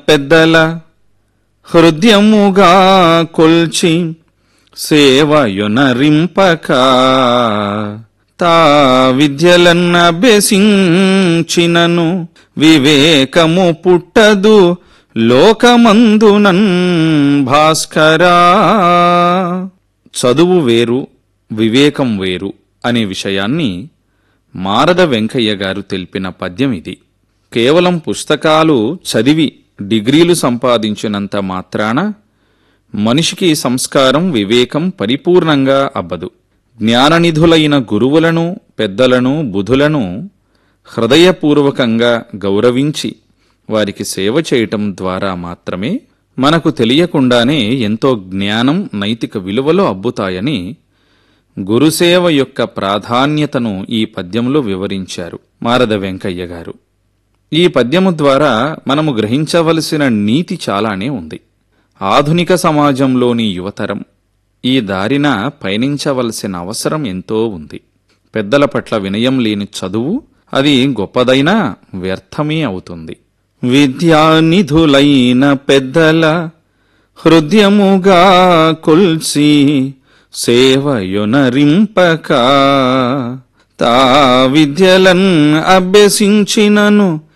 పెద్దల హృదయముగా కొల్చి సేవయునరింపక తా విద్యలన్నభ్యసించినను వివేకము పుట్టదు లోకమందునన్ భాస్కరా చదువు వేరు వివేకం వేరు అనే విషయాన్ని మారద వెంకయ్య గారు తెలిపిన పద్యం ఇది కేవలం పుస్తకాలు చదివి డిగ్రీలు సంపాదించినంత మాత్రాన మనిషికి సంస్కారం వివేకం పరిపూర్ణంగా అబ్బదు జ్ఞాననిధులైన గురువులను పెద్దలను బుధులను హృదయపూర్వకంగా గౌరవించి వారికి సేవ చేయటం ద్వారా మాత్రమే మనకు తెలియకుండానే ఎంతో జ్ఞానం నైతిక విలువలు అబ్బుతాయని గురుసేవ యొక్క ప్రాధాన్యతను ఈ పద్యంలో వివరించారు మారద వెంకయ్య గారు ఈ పద్యము ద్వారా మనము గ్రహించవలసిన నీతి చాలానే ఉంది ఆధునిక సమాజంలోని యువతరం ఈ దారిన పయనించవలసిన అవసరం ఎంతో ఉంది పెద్దల పట్ల వినయం లేని చదువు అది గొప్పదైనా వ్యర్థమే అవుతుంది విద్యానిధులైన పెద్దల హృదయముగా కొల్సి సేవయునరింపక తా విద్యలన్ అభ్యసించినను